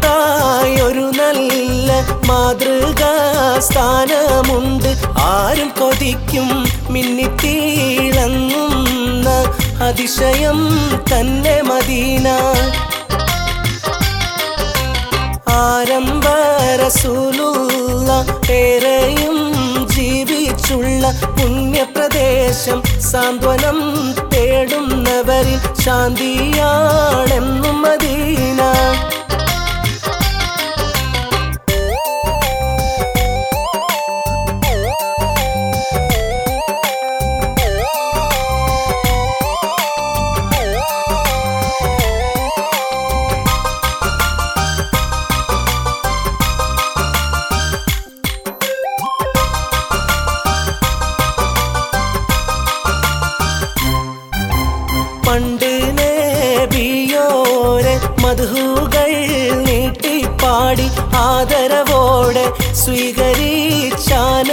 ദൂരത്തായി ഒരു നല്ല മാതൃകാ സ്ഥാനമുണ്ട് ആരും കൊതിക്കും മിന്നിത്തീളങ്ങുന്ന അതിശയം തന്നെ മദീന ആരംഭ റസൂലുള്ള ഏറെയും ജീവിച്ചുള്ള പുണ്യപ്രദേശം സാന്ത്വനം തേടുന്നവരിൽ ശാന്തിയാണെന്നും മദീന പണ്ട് നേബിയോരെ മധുകൾ നീട്ടിപ്പാടി ആദരവോടെ സ്വീകരിച്ചാനയിച്ച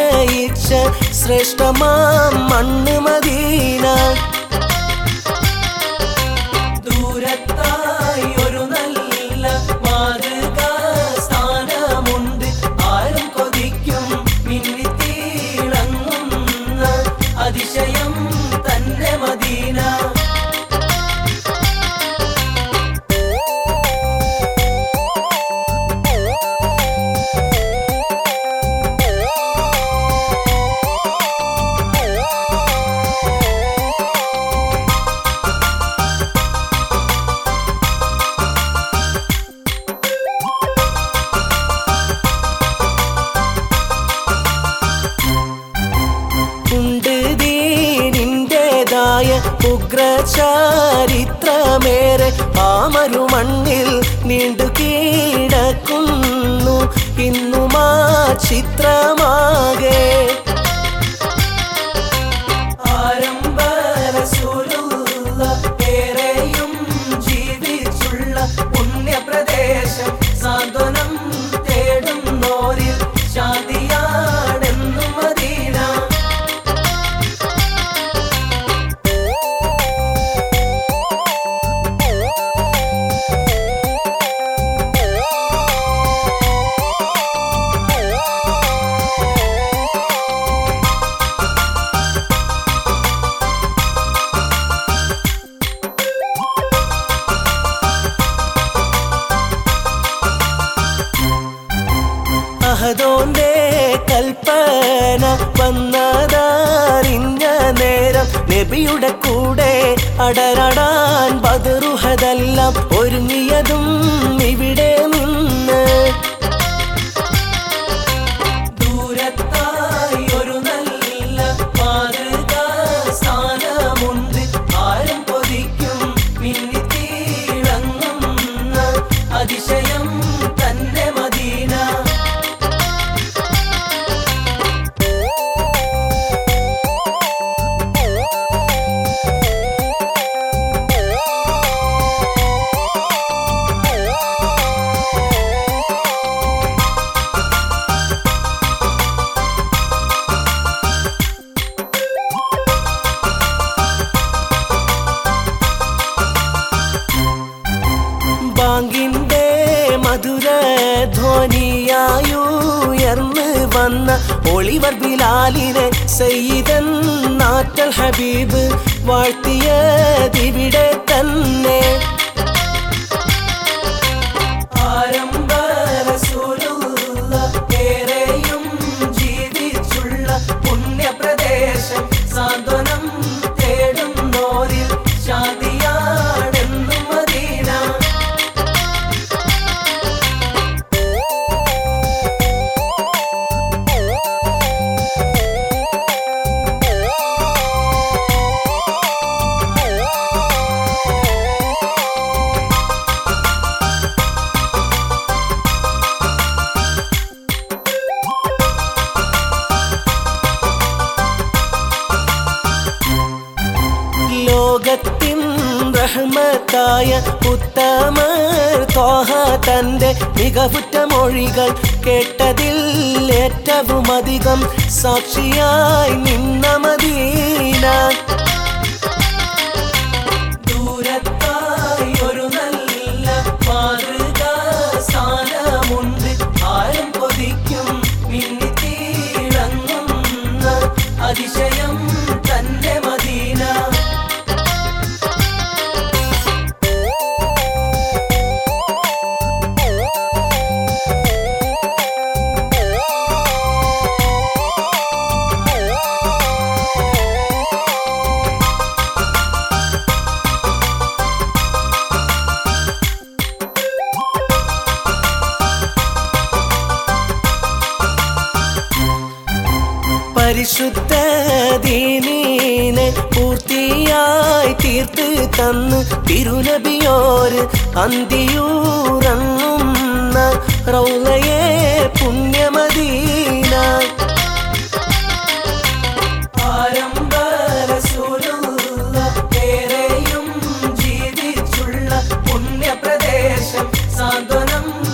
ശ്രേഷ്ഠമാം മണ്ണ് മദീന ദൂരത്തായി ഒരു നല്ല മാതൃകാ സ്ഥാനമുണ്ട് ആരും കൊതിക്കും മിന്നിത്തീളങ്ങുന്ന അതിശയം തന്നെ മദീന ഉണ്ട് ദീനിൻ്റെതായ ഉഗ്രചാരിത്രമേറെ ആമരു മണ്ണിൽ നീണ്ടു കീടക്കുന്നു ഇന്നുമാ ചിത്രമാകെ ആരംഭ റസൂലുള്ള ഏറെയും ജീവിച്ചുള്ള പുണ്യപ്രദേശം സാന്ത്വനം തേടുന്നോരിൽ ശാന്തിയാണെന്നും മദീന അഹദോന്റെ കൽപ്പന വന്നതറിഞ്ഞ നേരം നബിയുടെ കൂടെ അടരടാൻ ബദറുഹതെല്ലാം ഒരുങ്ങിയതും ഇവിടെ നിന്ന് ദൂരത്തായി ഒരു നല്ല മാതൃകാ സ്ഥാനമുണ്ട് ആരും കൊതിക്കും മിന്നിത്തീളങ്ങുന്ന അതിശയം തന്നെ മദീന ബാങ്കിന്റെ മധുര ധ്വനിയായുയർന്ന് വന്ന ഒളിവർ ബിലാലിനെ സയ്യിദൻ നാറ്റൽ ഹബീബ് വാഴ്ത്തിയതിവിടെ തന്നെ ആരംഭ റസൂലുള്ള ഏറെയും ജീവിച്ചുള്ള പുണ്യപ്രദേശം സാന്ത്വനം തേടുന്നോരിൽ ശാന്തിയാണെന്നും മദീന ലോകത്തിൻ റഹ്മത്തായ ഉത്തമർ തോഹ തന്റെ മികവുറ്റ മൊഴികൾ കേട്ടതിൽ ഏറ്റവും അധികം സാക്ഷിയായി നിന്ന മദീന ദൂരത്തായി ഒരു നല്ല മാതൃകാ സ്ഥാനം പരിശുദ്ധ ദീനീനെ പൂർത്തിയായി തീർത്ത് തന്ന് തിരുനബിയോര് അന്തിയൂറങ്ങുന്ന റൗലയെ പുണ്യമദീന ആരംഭ റസൂലുള്ള ഏറെയും ജീവിച്ചുള്ള പുണ്യപ്രദേശം സാന്ത്വനം